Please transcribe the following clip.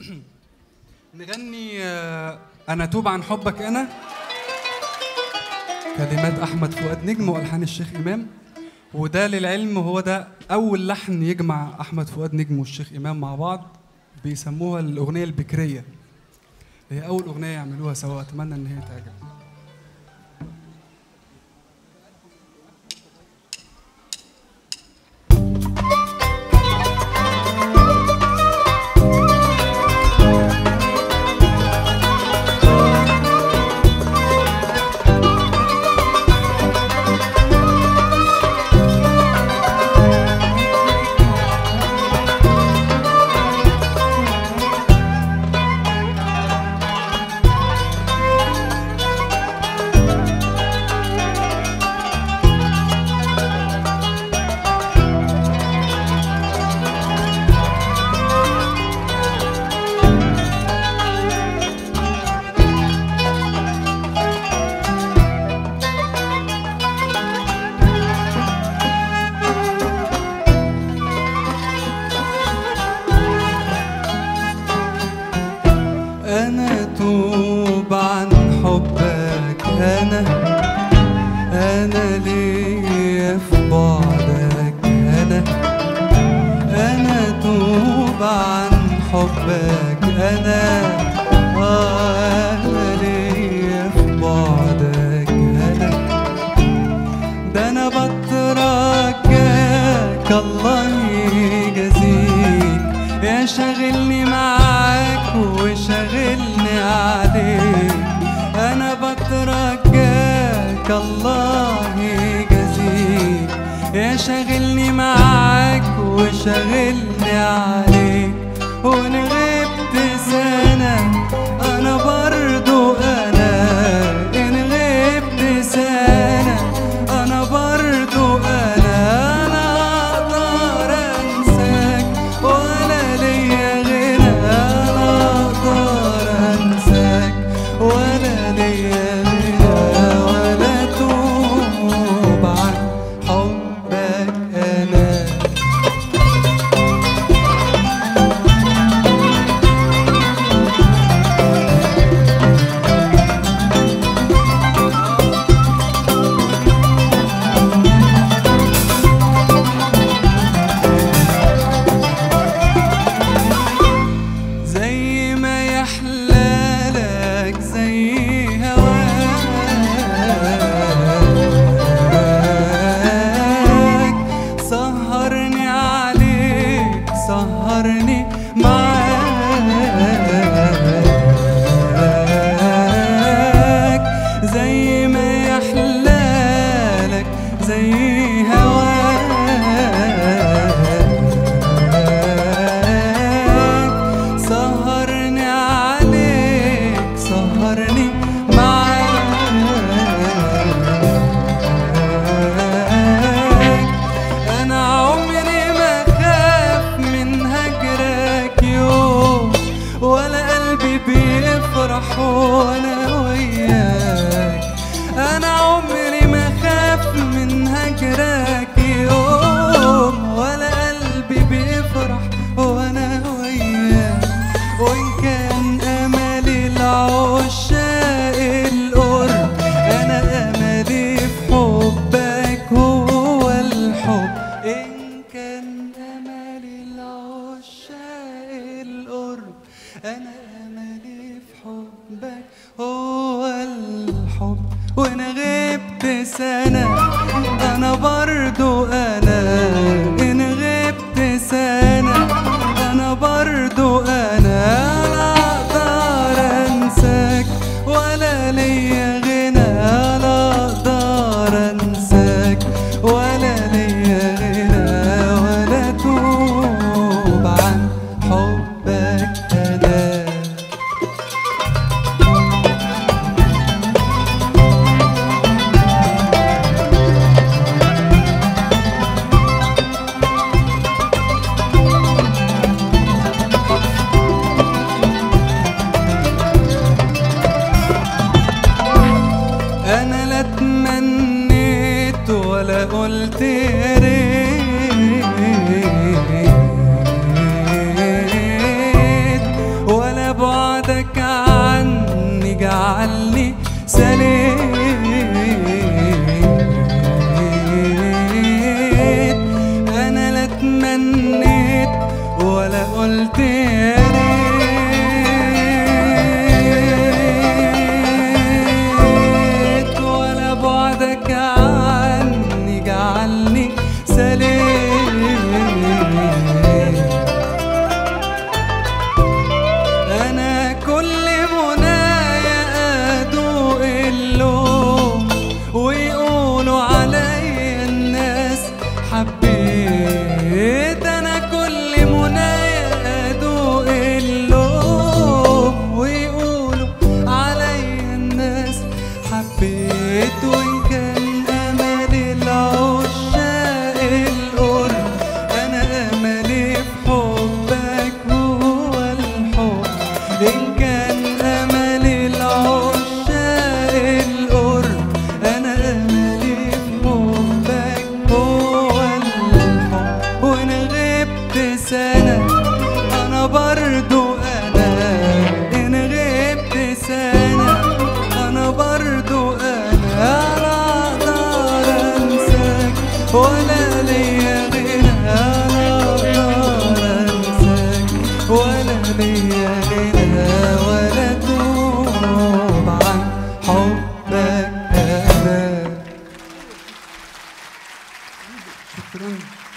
نغني آه، انا توب عن حبك انا كلمات احمد فؤاد نجم والحان الشيخ امام وده للعلم هو ده اول لحن يجمع احمد فؤاد نجم والشيخ امام مع بعض بيسموها الاغنيه البكريه هي اول اغنيه يعملوها سوا اتمنى ان هي تعجب أنا توب عن حبك أنا أنا ليا في بعدك أنا أنا توب عن حبك أنا آه أنا ليا في بعدك أنا ده أنا بترجاك الله يجازيك يا شاغلني معاك وشاغلني عليك انا بترجاك الله يجازيك يا شاغلني معاك وشاغلني عليك وان غبت سنة انا برضو انا ان غبت سنة انا برضو انا انا اقدر انساك ولا ليا غنى انا اقدر انساك ولا ليا غنى ولا توب عن حبك انا زي ما يحلالك زي هواك سهرني عليك سهرني معاك زي ما يحلالك زي هواك سهرني عليك سهرني معاك انا عمري ما خاف من هجرك يوم ولا قلبي بيفرح وانا وياك انا عمري ما خاف من هجرك يوم ولا قلبي بيفرح وانا وياك وان كان املي العشاق القرب انا املي في حبك هو الحب ان كان املي العشاق القرب انا املي في حبك هو الحب وانا غبت سنة انا برضو انا ان غبت سنة انا برضو انا لا اقدر انساك ولا ليا غنى لا اقدر انساك ولا ليا غنى ولا توب عن حبك انا انا لا تمنيت ولا قلت يا ريت تمنيت ولا قلت يا ريت ولا بعدك عني جعلني سليم انا كل منايا ادوق اللوم ويقولوا عليا الناس حبيت انا كل منايا ادوق اللوم ويقولوا عليا الناس حبيت وان كان امل العشاق القرب انا املي في حبك هو الحب ان كان امل العشاق القرب انا املي في حبك هو الحب وان غبت سنه انا برضو انا ان غبت سنه انا برضو انا لا اقدر انساك ولا ليا غنى لا اقدر انساك ولا ليا غنى ولا توب عن حبك ابدا شكرا